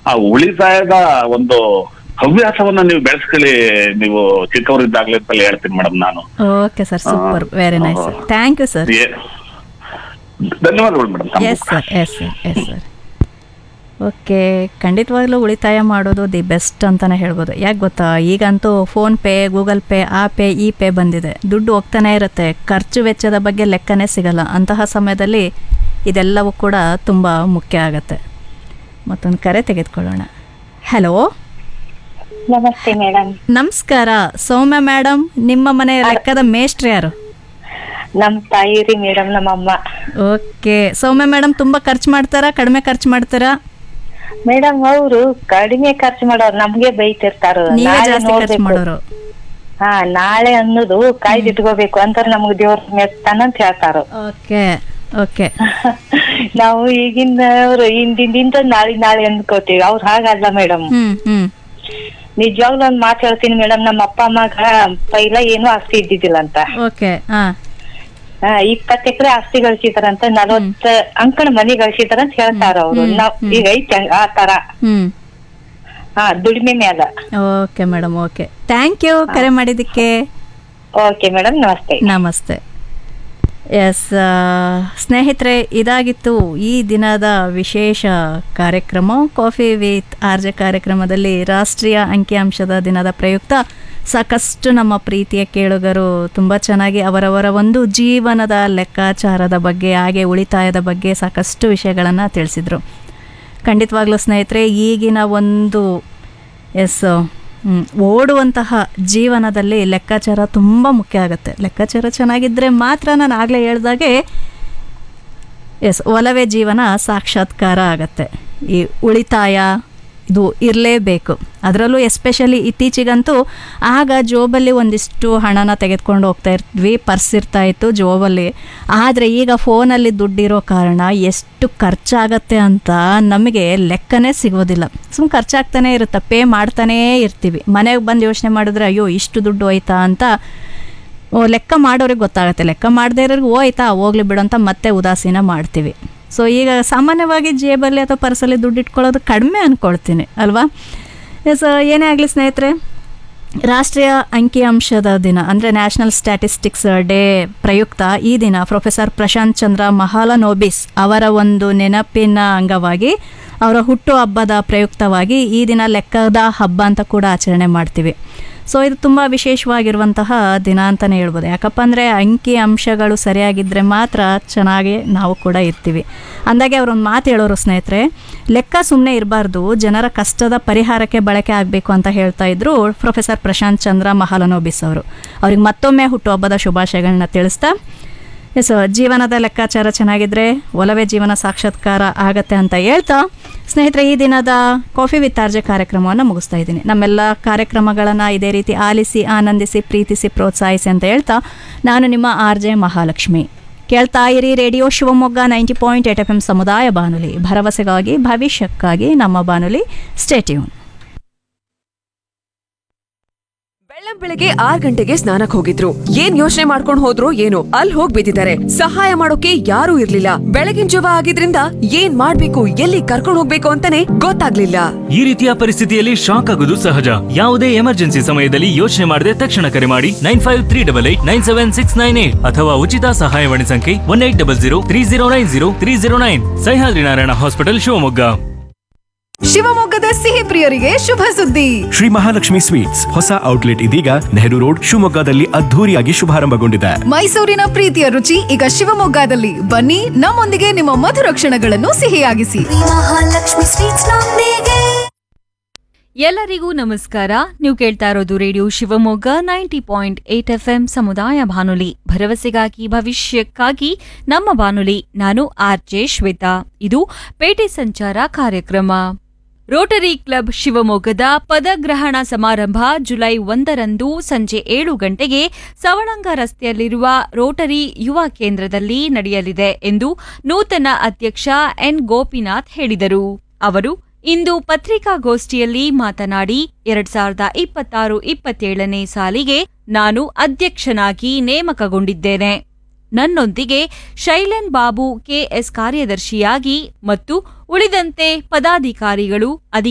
ಆ ಉಳಿತಾಯದ ಒಂದು ಹವ್ಯಾಸವನ್ನ ನೀವು ಬೆಳೆಸ್ಕೊಳ್ಳಿ ನೀವು ಚಿಕ್ಕವರಿದ್ದಾಗ್ಲೇ ಅಂತ ಹೇಳ್ತೀನಿ ಮೇಡಮ್ ನಾನು okay sir super very nice sir thank you sir ಏ- ಧನ್ಯವಾದಗಳು madam yes sir yes sir yes sir okay ಖಂಡಿತವಾಗ್ಲೂ ಉಳಿತಾಯ ಮಾಡೋದು ದಿ ಬೆಸ್ಟ್ ಅಂತಲೇ ಹೇಳ್ಬೋದು ಯಾಕೆ ಗೊತ್ತಾ ಈಗಂತೂ ಫೋನ್ ಪೇ ಗೂಗಲ್ ಪೇ ಆ ಪೇ ಈ ಪೇ ಬಂದಿದೆ ದುಡ್ಡು ಹೋಗ್ತಾನೆ ಇರುತ್ತೆ ಖರ್ಚು ವೆಚ್ಚದ ಬಗ್ಗೆ ಲೆಕ್ಕನೇ ಸಿಗಲ್ಲ ಅಂತಹ ಸಮಯದಲ್ಲಿ ಇದೆಲ್ಲವೂ ಕೂಡ ತುಂಬ ಮುಖ್ಯ ಆಗತ್ತೆ ಮತ್ತೊಂದು ಕರೆ ತೆಗೆದುಕೊಳ್ಳೋಣ ಹಲೋ ನಮಸ್ತೆ ಮೇಡಮ್ ನಮಸ್ಕಾರ ಸೌಮ್ಯ ಮೇಡಮ್ ನಿಮ್ಮ ಮನೆಯ ಲೆಕ್ಕದ ಮೇಷ್ಟ್ರು ಯಾರು ನಮ್ ತಾಯಿ ರೀ ಮೇಡಮ್ ನಮ್ಮಮ್ಮ ಓಕೆ ಸೌಮ್ಯ ಮೇಡಮ್ ತುಂಬ ಖರ್ಚು ಮಾಡ್ತಾರಾ ಕಡಿಮೆ ಖರ್ಚು ಮಾಡ್ತಾರಾ ಮೇಡಮ್ ಅವರು ಕಡಿಮೆ ಖರ್ಚು ಮಾಡೋರು ನಮ್ಗೆ ಬೈತಿರ್ತಾರ ನೀವೇ ನಾಳೆ ಜಾಸ್ತಿ ಖರ್ಚು ನೋಡ್ಬೇಕು ಮಾಡೋರು ಹಾ ನಾಳೆ ಅನ್ನೋದು ಕಾಯ್ದಿಟ್ಕೋಬೇಕು ಅಂತ ನಮ್ಗ್ ದೇವ್ರ ಮೆತ್ತಾನ ಅಂತ ಹೇಳ್ತಾರ ಓಕೆ ಓಕೆ ನಾವು ಈಗಿನವ್ರು ಹಿಂದಿಂದ ನಾಳೆ ನಾಳೆ ಅಂದ್ಕೋತೀವಿ ಅವ್ರು ಹಾಗಲ್ಲ ಮೇಡಮ್ ಹ್ಮ್ ಹ್ಮ್ ನಿಜವಾಗ್ಲೂ ಒಂದ್ ಮಾತು ಹೇಳ್ತೀನಿ ಮೇಡಮ್ ನಮ್ಮ ಅಪ್ಪ ಅಮ್ಮಗ ಪೈಲ ಏನು ಆಸ್ತಿ ಇದ್ದಿದ್ದಿಲ್ಲ ಅಂತ ಓಕೆ ಹಾ ಹಾ ಇಪ್ಪತ್ತು ಎಕರೆ ಆಸ್ತಿ ಗಳಿಸಿದಾರಂತ ನಲವತ್ತ ಅಂಕಣ ಮನಿ ಗಳಿಸಿದಾರಂತ ಹೇಳ್ತಾರ ಅವ್ರು ಹ್ಮ್, ನಾವ್ ಹ್ಮ್. ಈಗ ಐತೆ ಹಂಗ ಆ ತರ ಹ್ಮ್ ಹಾ ದುಡಿಮೆ ಮ್ಯಾಲ okay madam okay thank you ಕರೆ ಮಾಡಿದ್ದಕ್ಕೆ ಓಕೆ ಮೇಡಮ್ ನಮಸ್ತೆ ನಮಸ್ತೆ ಎಸ್ ಸ್ನೇಹಿತರೆ ಇದಾಗಿತ್ತು ಈ ದಿನದ ವಿಶೇಷ ಕಾರ್ಯಕ್ರಮ ಕಾಫಿ ವಿತ್ ಆರ್ಜೆ ಕಾರ್ಯಕ್ರಮದಲ್ಲಿ ರಾಷ್ಟ್ರೀಯ ಅಂಕಿಅಂಶದ ದಿನದ ಪ್ರಯುಕ್ತ ಸಾಕಷ್ಟು ನಮ್ಮ ಪ್ರೀತಿಯ ಕೇಳುಗರು ತುಂಬ ಚೆನ್ನಾಗಿ ಅವರವರ ಒಂದು ಜೀವನದ ಲೆಕ್ಕಾಚಾರದ ಬಗ್ಗೆ ಹಾಗೆ ಉಳಿತಾಯದ ಬಗ್ಗೆ ಸಾಕಷ್ಟು ವಿಷಯಗಳನ್ನು ತಿಳಿಸಿದರು ಖಂಡಿತವಾಗ್ಲೂ ಸ್ನೇಹಿತರೆ ಈಗಿನ ಒಂದು ಎಸ್ ಹ್ಮ್, ಓಡುವಂತಹ ಜೀವನದಲ್ಲಿ ಲೆಕ್ಕಾಚಾರ ತುಂಬ ಮುಖ್ಯ ಆಗುತ್ತೆ ಲೆಕ್ಕಾಚಾರ ಚೆನ್ನಾಗಿದ್ದರೆ ಮಾತ್ರ ನಾನು ಆಗಲೇ ಹೇಳ್ದಾಗೆ ಎಸ್ ಒಲವೇ ಜೀವನ ಸಾಕ್ಷಾತ್ಕಾರ ಆಗತ್ತೆ ಈ ಉಳಿತಾಯ ಇದು ಇರಲೇಬೇಕು ಅದರಲ್ಲೂ ಎಸ್ಪೆಷಲಿ ಇತ್ತೀಚೆಗಂತೂ ಆಗ ಜೋಬಲ್ಲಿ ಒಂದಿಷ್ಟು ಹಣನ ತೆಗೆದುಕೊಂಡು ಹೋಗ್ತಾ ಇರ್ತೀವಿ ಪರ್ಸ್ ಇರ್ತಾ ಇತ್ತು ಜೋಬಲ್ಲಿ ಆದರೆ ಈಗ ಫೋನಲ್ಲಿ ದುಡ್ಡಿರೋ ಕಾರಣ ಎಷ್ಟು ಖರ್ಚಾಗತ್ತೆ ಅಂತ ನಮಗೆ ಲೆಕ್ಕನೇ ಸಿಗೋದಿಲ್ಲ ಸುಮ್ಮನೆ ಖರ್ಚಾಗ್ತಾನೆ ಇರುತ್ತೆ ಪೇ ಮಾಡ್ತಾನೇ ಇರ್ತೀವಿ ಮನೆಗೆ ಬಂದು ಯೋಚನೆ ಮಾಡಿದ್ರೆ ಅಯ್ಯೋ ಇಷ್ಟು ದುಡ್ಡು ಹೋಯ್ತಾ ಅಂತ ಓ ಲೆಕ್ಕ ಮಾಡೋರಿಗೆ ಗೊತ್ತಾಗುತ್ತೆ ಲೆಕ್ಕ ಮಾಡದೇ ಇರೋರಿಗೆ ಹೋಯ್ತಾ ಹೋಗ್ಲಿ ಬಿಡು ಅಂತ ಮತ್ತೆ ಉದಾಸೀನ ಮಾಡ್ತೀವಿ ಸೊ ಈಗ ಸಾಮಾನ್ಯವಾಗಿ ಜೇಬಲ್ಲಿ ಅಥವಾ ಪರ್ಸಲ್ಲಿ ದುಡ್ಡು ಇಟ್ಕೊಳ್ಳೋದು ಕಡಿಮೆ ಅಂದ್ಕೊಳ್ತೀನಿ ಅಲ್ವಾ ಎಸ್ ಏನೇ ಆಗಲಿ ಸ್ನೇಹಿತರೆ ರಾಷ್ಟ್ರೀಯ ಅಂಕಿಅಂಶದ ದಿನ ಅಂದರೆ ನ್ಯಾಷನಲ್ ಸ್ಟ್ಯಾಟಿಸ್ಟಿಕ್ಸ್ ಡೇ ಪ್ರಯುಕ್ತ ಈ ದಿನ ಪ್ರೊಫೆಸರ್ ಪ್ರಶಾಂತ್ ಚಂದ್ರ ಮಹಾಲನೋಬಿಸ್ ಅವರ ಒಂದು ನೆನಪಿನ ಅಂಗವಾಗಿ ಅವರ ಹುಟ್ಟು ಹಬ್ಬದ ಪ್ರಯುಕ್ತವಾಗಿ ಈ ದಿನ ಲೆಕ್ಕದ ಹಬ್ಬ ಅಂತ ಕೂಡ ಆಚರಣೆ ಮಾಡ್ತೀವಿ ಸೊ ಇದು ತುಂಬ ವಿಶೇಷವಾಗಿರುವಂತಹ ದಿನ ಅಂತಲೇ ಹೇಳ್ಬೋದು ಯಾಕಪ್ಪ ಅಂದರೆ ಅಂಕಿ ಅಂಶಗಳು ಸರಿಯಾಗಿದ್ದರೆ ಮಾತ್ರ ಚೆನ್ನಾಗಿ ನಾವು ಕೂಡ ಇರ್ತೀವಿ ಅಂದಾಗೆ ಅವರೊಂದು ಮಾತು ಹೇಳೋರು ಸ್ನೇಹಿತರೆ ಲೆಕ್ಕ ಸುಮ್ಮನೆ ಇರಬಾರ್ದು ಜನರ ಕಷ್ಟದ ಪರಿಹಾರಕ್ಕೆ ಬಳಕೆ ಆಗಬೇಕು ಅಂತ ಹೇಳ್ತಾ ಇದ್ರು ಪ್ರೊಫೆಸರ್ ಪ್ರಶಾಂತ್ ಚಂದ್ರ ಮಹಾಲನೋಬಿಸ್ ಅವರು ಅವ್ರಿಗೆ ಮತ್ತೊಮ್ಮೆ ಹುಟ್ಟುಹಬ್ಬದ ಶುಭಾಶಯಗಳನ್ನ ತಿಳಿಸ್ತಾ ಎಸ್ ಜೀವನದ ಲೆಕ್ಕಾಚಾರ ಚೆನ್ನಾಗಿದ್ರೆ ಒಲವೇ ಜೀವನ ಸಾಕ್ಷಾತ್ಕಾರ ಆಗತ್ತೆ ಅಂತ ಹೇಳ್ತಾ ಸ್ನೇಹಿತರೆ ಈ ದಿನದ ಕಾಫಿ ವಿತ್ ಆರ್ಜೆ ಕಾರ್ಯಕ್ರಮವನ್ನು ಮುಗಿಸ್ತಾ ಇದ್ದೀನಿ ನಮ್ಮೆಲ್ಲ ಕಾರ್ಯಕ್ರಮಗಳನ್ನು ಇದೇ ರೀತಿ ಆಲಿಸಿ ಆನಂದಿಸಿ ಪ್ರೀತಿಸಿ ಪ್ರೋತ್ಸಾಹಿಸಿ ಅಂತ ಹೇಳ್ತಾ ನಾನು ನಿಮ್ಮ ಆರ್ ಜೆ ಮಹಾಲಕ್ಷ್ಮಿ ಕೇಳ್ತಾ ಇರಿ radio Shivamogga ninety point eight F M ಸಮುದಾಯ ಬಾನುಲಿ ಭರವಸೆಗಾಗಿ ಭವಿಷ್ಯಕ್ಕಾಗಿ ನಮ್ಮ ಬಾನುಲಿ ಸ್ಟೇಟ್ಯೂನ್ ಬೆಳ್ಳಂ ಬೆಳಗ್ಗೆ ಆರ್ ಗಂಟೆಗೆ ಸ್ನಾನಕ್ ಹೋಗಿದ್ರು ಏನ್ ಯೋಚನೆ ಮಾಡ್ಕೊಂಡ್ ಹೋದ್ರು ಏನೋ ಅಲ್ಲಿ ಹೋಗ್ ಬಿದ್ದಿದ್ದಾರೆ ಸಹಾಯ ಮಾಡೋಕೆ ಯಾರೂ ಇರ್ಲಿಲ್ಲ ಬೆಳಗಿನ ಜವ ಆಗಿದ್ರಿಂದ ಏನ್ ಮಾಡ್ಬೇಕು ಎಲ್ಲಿ ಕರ್ಕೊಂಡ್ ಹೋಗ್ಬೇಕು ಅಂತಾನೆ ಗೊತ್ತಾಗ್ಲಿಲ್ಲ ಈ ರೀತಿಯ ಪರಿಸ್ಥಿತಿಯಲ್ಲಿ ಶಾಕ್ ಆಗೋದು ಸಹಜ ಯಾವುದೇ ಎಮರ್ಜೆನ್ಸಿ ಸಮಯದಲ್ಲಿ ಯೋಚನೆ ಮಾಡದೆ ತಕ್ಷಣ ಕರೆ ಮಾಡಿ nine five three double eight nine seven six nine eight ಅಥವಾ ಉಚಿತ ಸಹಾಯವಾಣಿ ಸಂಖ್ಯೆ one eight double zero three zero nine zero three zero nine Sahyadri Narayana hospital Shivamogga ಶಿವಮೊಗ್ಗದ ಸಿಹಿ ಪ್ರಿಯರಿಗೆ ಶುಭ ಸುದ್ದಿ ಶ್ರೀ ಮಹಾಲಕ್ಷ್ಮಿ ಸ್ವೀಟ್ಸ್ ಹೊಸ ಔಟ್ಲೆಟ್ ಇದೀಗ ನೆಹರು ರೋಡ್ ಶಿವಮೊಗ್ಗದಲ್ಲಿ ಅದ್ಧೂರಿಯಾಗಿ ಶುಭಾರಂಭಗೊಂಡಿದೆ ಮೈಸೂರಿನ ಪ್ರೀತಿಯ ರುಚಿ ಈಗ ಶಿವಮೊಗ್ಗದಲ್ಲಿ ಬನ್ನಿ ನಮ್ಮೊಂದಿಗೆ ನಿಮ್ಮ ಮಧುರ ಕ್ಷಣಗಳನ್ನು ಸಿಹಿಯಾಗಿಸಿ ಮಹಾಲಕ್ಷ್ಮಿ ಸ್ವೀಟ್ಸ್ ನೊಂದಿಗೆ ಎಲ್ಲರಿಗೂ ನಮಸ್ಕಾರ ನೀವು ಕೇಳ್ತಾ ಇರೋದು radio Shivamogga ninety point eight F M ಸಮುದಾಯ ಬಾನುಲಿ ಭರವಸೆಗಾಗಿ ಭವಿಷ್ಯಕ್ಕಾಗಿ ನಮ್ಮ ಬಾನುಲಿ ನಾನು ಆರ್ ಜೆ ಶ್ವೇತಾ ಇದು ಪೇಟೆ ಸಂಚಾರ ಕಾರ್ಯಕ್ರಮ ರೋಟರಿ ಕ್ಲಬ್ ಶಿವಮೊಗ್ಗದ ಪದಗ್ರಹಣ ಸಮಾರಂಭ ಜುಲೈ ಒಂದರಂದು ಸಂಜೆ ಏಳು ಗಂಟೆಗೆ ಸವಳಂಗ ರಸ್ತೆಯಲ್ಲಿರುವ ರೋಟರಿ ಯುವ ಕೇಂದ್ರದಲ್ಲಿ ನಡೆಯಲಿದೆ ಎಂದು ನೂತನ ಅಧ್ಯಕ್ಷ ಎನ್ ಗೋಪಿನಾಥ್ ಹೇಳಿದರು ಅವರು ಇಂದು ಪತ್ರಿಕಾಗೋಷ್ಠಿಯಲ್ಲಿ ಮಾತನಾಡಿ ಎರಡ್ ಸಾವಿರದ ಇಪ್ಪತ್ತಾರು ಇಪ್ಪತ್ತೇಳನೇ ಸಾಲಿಗೆ ನಾನು ಅಧ್ಯಕ್ಷನಾಗಿ ನೇಮಕಗೊಂಡಿದ್ದೇನೆ ನನ್ನೊಂದಿಗೆ ಶೈಲೆನ್ ಬಾಬು ಕೆಎಸ್ ಕಾರ್ಯದರ್ಶಿಯಾಗಿ ಮತ್ತು ಉಳಿದಂತೆ ಪದಾಧಿಕಾರಿಗಳು ಅಧಿಕಾರಿ